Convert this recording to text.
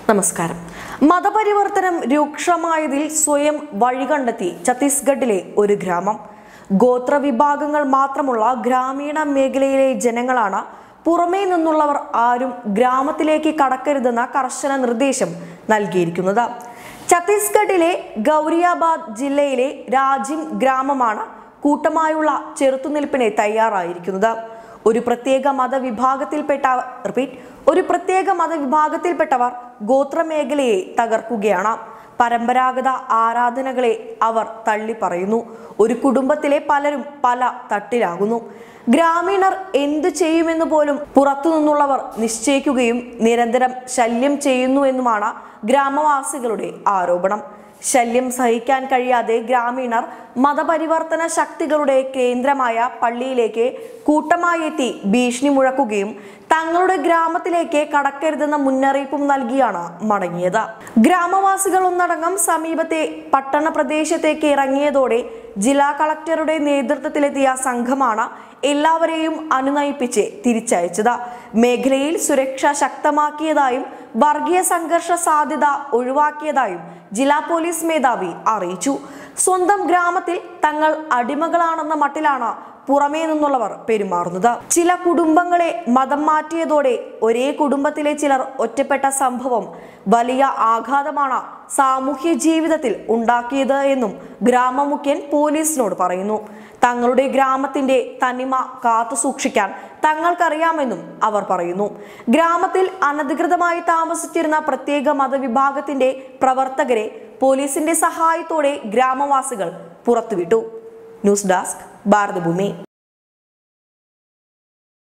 നമസ്കാരം മതപരിവർത്തനം രൂക്ഷമായതിൽ സ്വയം വഴികണ്ടെത്തി ഛത്തീസ്ഗഡിലെ ഒരു ഗ്രാമം ഗോത്ര വിഭാഗങ്ങൾ മാത്രമുള്ള ഗ്രാമീണ മേഖലയിലെ ജനങ്ങളാണ് പുറമേ നിന്നുള്ളവർ ആരും ഗ്രാമത്തിലേക്ക് കടക്കരുതെന്ന കർശന നിർദ്ദേശം നൽകിയിരിക്കുന്നത് ഛത്തീസ്ഗഡിലെ ഗൗരിയാബാദ് ജില്ലയിലെ രാജിം ഗ്രാമമാണ് കൂട്ടമായുള്ള ചെറുത്തുനിൽപ്പിന് തയ്യാറായിരിക്കുന്നത് ഒരു പ്രത്യേക മതവിഭാഗത്തിൽപ്പെട്ട റിപ്പീറ്റ് ഒരു പ്രത്യേക മതവിഭാഗത്തിൽപ്പെട്ടവർ ഗോത്രമേഖലയെ തകർക്കുകയാണ് പരമ്പരാഗത ആരാധനകളെ അവർ തള്ളി പറയുന്നു ഒരു കുടുംബത്തിലെ പലരും പല തട്ടിലാകുന്നു ഗ്രാമീണർ എന്തു ചെയ്യുമെന്ന് പോലും പുറത്തുനിന്നുള്ളവർ നിശ്ചയിക്കുകയും നിരന്തരം ശല്യം ചെയ്യുന്നുവെന്നുമാണ് ഗ്രാമവാസികളുടെ ആരോപണം ശല്യം സഹിക്കാൻ കഴിയാതെ ഗ്രാമീണർ മതപരിവർത്തന ശക്തികളുടെ കേന്ദ്രമായ പള്ളിയിലേക്ക് കൂട്ടമായി എത്തി ഭീഷണി മുഴക്കുകയും തങ്ങളുടെ ഗ്രാമത്തിലേക്ക് കടക്കരുതെന്ന മുന്നറിയിപ്പും നൽകിയാണ് മടങ്ങിയത് ഗ്രാമവാസികൾ ഒന്നടങ്കം സമീപത്തെ പട്ടണ പ്രദേശത്തേക്ക് ഇറങ്ങിയതോടെ ജില്ലാ കളക്ടറുടെ നേതൃത്വത്തിലെത്തിയ സംഘമാണ് എല്ലാവരെയും അനുനയിപ്പിച്ച് തിരിച്ചയച്ചത് മേഖലയിൽ സുരക്ഷ ശക്തമാക്കിയതായും വർഗീയ സംഘർഷ സാധ്യത ഒഴിവാക്കിയതായും ജില്ലാ പോലീസ് മേധാവി അറിയിച്ചു സ്വന്തം ഗ്രാമത്തിൽ തങ്ങൾ അടിമകളാണെന്ന മട്ടിലാണ് പുറമേ നിന്നുള്ളവർ പെരുമാറുന്നത് ചില കുടുംബങ്ങളെ മതം മാറ്റിയതോടെ ഒരേ കുടുംബത്തിലെ ചിലർ ഒറ്റപ്പെട്ട സംഭവം വലിയ ആഘാതമാണ് സാമൂഹ്യ ജീവിതത്തിൽ ഉണ്ടാക്കിയത് എന്നും ഗ്രാമമുഖ്യൻ പോലീസിനോട് പറയുന്നു തങ്ങളുടെ ഗ്രാമത്തിന്റെ തനിമ കാത്തു സൂക്ഷിക്കാൻ തങ്ങൾക്കറിയാമെന്നും അവർ പറയുന്നു ഗ്രാമത്തിൽ അനധികൃതമായി താമസിച്ചിരുന്ന പ്രത്യേക മതവിഭാഗത്തിന്റെ പ്രവർത്തകരെ പോലീസിന്റെ സഹായത്തോടെ ഗ്രാമവാസികൾ പുറത്തുവിട്ടു ന്യൂസ് ഡെസ്ക് ഭാരതഭൂമി